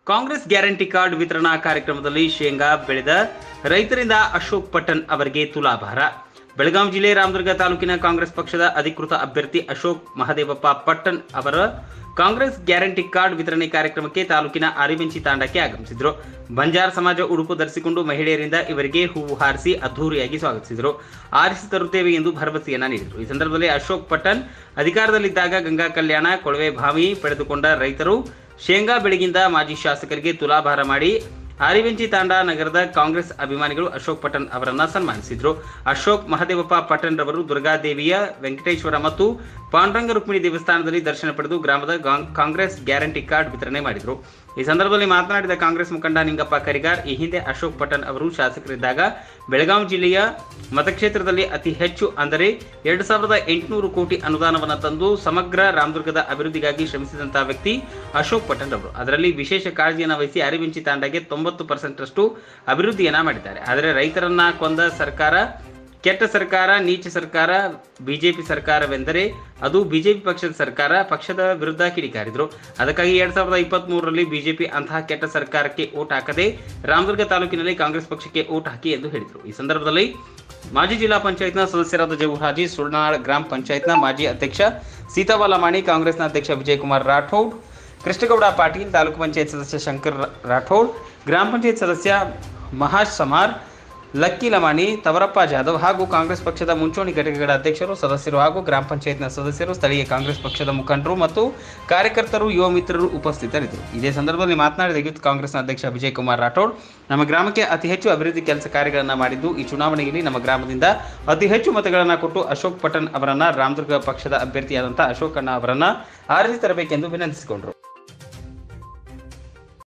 Congress guarantee card ವಿತರಣಾ ಕಾರ್ಯಕ್ರಮದಲ್ಲಿ ಶೇಂಗಾ ಬೆಳೆದ ರೈತರಿಂದ ಅಶೋಕ್ ಪಟ್ಟಣ್ ಅವರಿಗೆ ತುಲಾಭಾರ ಬೆಳಗಾವಿ ಜಿಲ್ಲೆ ರಾಮದುರ್ಗ ತಾಲೂಕಿನ ಕಾಂಗ್ರೆಸ್ ಪಕ್ಷದ ಅಧಿಕೃತ ಅಭ್ಯರ್ಥಿ ಅಶೋಕ್ ಮಹದೇವಪ್ಪ ಪಟ್ಟಣ್ ಅವರ ಕಾಂಗ್ರೆಸ್ ಗ್ಯಾರಂಟಿ ಕಾರ್ಡ್ ವಿತರಣೆ ಕಾರ್ಯಕ್ರಮಕ್ಕೆ ತಾಲೂಕಿನ ಆರಿಬೆಂಚಿ ತಾಂಡಕ್ಕೆ ಆಗಮಿಸಿದ್ರು ಬಂಜಾರ ಸಮಾಜ ಉಡುಪು ಧರಿಸಿಕೊಂಡು ಮಹಿಳೆಯರಿಂದ ಇವರಿಗೆ ಹೂವು ಹಾರಿಸಿ ಅದ್ಧೂರಿಯಾಗಿ ಸ್ವಾಗತಿಸಿದರು ಆರಿಸಿ ತರುತ್ತೇವೆ ಎಂದು ಭರವಸೆಯನ್ನ ನೀಡಿದರು ಈ ಸಂದರ್ಭದಲ್ಲಿ ಅಶೋಕ್ ಪಟ್ಟಣ್ ಅಧಿಕಾರದಲ್ಲಿದ್ದಾಗ ಗಂಗಾ ಕಲ್ಯಾಣ ಕೊಳವೆ ಬಾವಿ ಪಡೆದುಕೊಂಡ ರೈತರು ಶೇಂಗಾ ಬೆಳೆಗಿಂದ ಮಾಜಿ ಶಾಸಕರಿಗೆ ತುಲಾಭಾರ ಮಾಡಿ ಆರಿವೆಂಚಿ ತಾಂಡ ನಗರದ ಕಾಂಗ್ರೆಸ್ ಅಭಿಮಾನಿಗಳು ಅಶೋಕ್ ಪಟ್ಟಣ್ ಅವರನ್ನ ಸನ್ಮಾನಿಸಿದ್ರು ಅಶೋಕ್ ಮಹದೇವಪ್ಪ ಪಟ್ಟಣ್ ರವರು ದುರ್ಗಾದೇವಿಯ ವೆಂಕಟೇಶ್ವರ ಮತ್ತು ಪಾಂಡುರಂಗ ರುಕ್ಮಿಣಿ ದೇವಸ್ಥಾನದಲ್ಲಿ ದರ್ಶನ ಪಡೆದು ಗ್ರಾಮದ ಗಾಂಗ್- ಕಾಂಗ್ರೆಸ್ ಗ್ಯಾರಂಟಿ ಕಾರ್ಡ್ ವಿತರಣೆ ಮಾಡಿದರು ಈ ಸಂದರ್ಭದಲ್ಲಿ ಮಾತನಾಡಿದ ಕಾಂಗ್ರೆಸ್ ಮುಖಂಡ ನಿಂಗಪ್ಪ ಕರಿಗಾರ್ ಈ ಹಿಂದೆ ಅಶೋಕ್ ಪಟ್ಟಣ್ ಅವರು ಶಾಸಕರಿದ್ದಾಗ ಬೆಳಗಾವಿ ಜಿಲ್ಲೆಯ ಮತಕ್ಷೇತ್ರದಲ್ಲಿ ಅತಿ ಹೆಚ್ಚು ಅಂದರೆ ಎರಡು ಸಾವಿರದ ಎಂಟುನೂರು ಕೋಟಿ ಅನುದಾನವನ್ನು ತಂದು ಸಮಗ್ರ ರಾಮದುರ್ಗದ ಅಭಿವೃದ್ಧಿಗಾಗಿ ಶ್ರಮಿಸಿದಂತಹ ವ್ಯಕ್ತಿ ಅಶೋಕ್ ಪಟ್ಟಣ್ ಅವರು ಅದರಲ್ಲಿ ವಿಶೇಷ ಕಾಳಜಿಯನ್ನು ವಹಿಸಿ ಅರಿವಿಂಚಿ ತಾಂಡಗೆ ತೊಂಬತ್ತು ಪರ್ಸೆಂಟ್ ಅಷ್ಟು ಅಭಿವೃದ್ಧಿಯನ್ನ ಮಾಡಿದ್ದಾರೆ ಆದರೆ ರೈತರನ್ನ ಕೊಂದ ಸರ್ಕಾರ ಕೆಟ್ಟ ಸರ್ಕಾರ ನೀಚ ಸರ್ಕಾರ ಬಿಜೆಪಿ ಸರ್ಕಾರವೆಂದರೆ ಅದು ಬಿಜೆಪಿ ಪಕ್ಷದ ಸರ್ಕಾರ ಪಕ್ಷದ ವಿರುದ್ಧ ಕಿಡಿಕಾರಿದ್ರು ಅದಕ್ಕಾಗಿ ಎರಡ್ ಸಾವಿರದ ಇಪ್ಪತ್ತ್ ಮೂರರಲ್ಲಿ ಬಿಜೆಪಿ ಅಂತಹ ಕೆಟ್ಟ ಸರ್ಕಾರಕ್ಕೆ ಓಟ್ ಹಾಕದೆ ರಾಮದುರ್ಗ ತಾಲೂಕಿನಲ್ಲಿ ಕಾಂಗ್ರೆಸ್ ಪಕ್ಷಕ್ಕೆ ಓಟ್ ಹಾಕಿ ಎಂದು ಹೇಳಿದರು ಈ ಸಂದರ್ಭದಲ್ಲಿ ಮಾಜಿ ಜಿಲ್ಲಾ ಪಂಚಾಯತ್ನ ಸದಸ್ಯರಾದ ಜವು ಹಾಜಿ ಸುಳ್ನಾಳ್ ಗ್ರಾಮ ಪಂಚಾಯತ್ನ ಮಾಜಿ ಅಧ್ಯಕ್ಷ ಸೀತಾವಾಲ ಮಾಣಿ ಕಾಂಗ್ರೆಸ್ನ ಅಧ್ಯಕ್ಷ ವಿಜಯಕುಮಾರ್ ರಾಠೋಡ್ ಕೃಷ್ಣಗೌಡ ಪಾಟೀಲ್ ತಾಲೂಕು ಪಂಚಾಯತ್ ಸದಸ್ಯ ಶಂಕರ್ ರಾಠೋಡ್ ಗ್ರಾಮ ಪಂಚಾಯತ್ ಸದಸ್ಯ ಮಹಾಶ್ ಸಮಾರ್ ಲಕ್ಕಿ ಲಮಾಣಿ ತವರಪ್ಪ ಜಾಧವ್ ಹಾಗೂ ಕಾಂಗ್ರೆಸ್ ಪಕ್ಷದ ಮುಂಚೂಣಿ ಘಟಕಗಳ ಅಧ್ಯಕ್ಷರು ಸದಸ್ಯರು ಹಾಗೂ ಗ್ರಾಮ ಪಂಚಾಯತ್ನ ಸದಸ್ಯರು ಸ್ಥಳೀಯ ಕಾಂಗ್ರೆಸ್ ಪಕ್ಷದ ಮುಖಂಡರು ಮತ್ತು ಕಾರ್ಯಕರ್ತರು ಯುವ ಮಿತ್ರರು ಉಪಸ್ಥಿತರಿದ್ದರು ಇದೇ ಸಂದರ್ಭದಲ್ಲಿ ಮಾತನಾಡಿದ ಯೂತ್ ಕಾಂಗ್ರೆಸ್ನ ಅಧ್ಯಕ್ಷ ವಿಜಯ್ ಕುಮಾರ್ ರಾಠೋಡ್ ನಮ್ಮ ಗ್ರಾಮಕ್ಕೆ ಅತಿ ಹೆಚ್ಚು ಅಭಿವೃದ್ಧಿ ಕೆಲಸ ಕಾರ್ಯಗಳನ್ನು ಮಾಡಿದ್ದು ಈ ಚುನಾವಣೆಯಲ್ಲಿ ನಮ್ಮ ಗ್ರಾಮದಿಂದ ಅತಿ ಹೆಚ್ಚು ಮತಗಳನ್ನು ಕೊಟ್ಟು ಅಶೋಕ್ ಪಟ್ಟಣ್ ಅವರನ್ನ ರಾಮದುರ್ಗ ಪಕ್ಷದ ಅಭ್ಯರ್ಥಿಯಾದಂಥ ಅಶೋಕ್ ಅಣ್ಣ ಅವರನ್ನ ಆರಿಸಿ ತರಬೇಕೆಂದು ವಿನಂತಿಸಿಕೊಂಡರು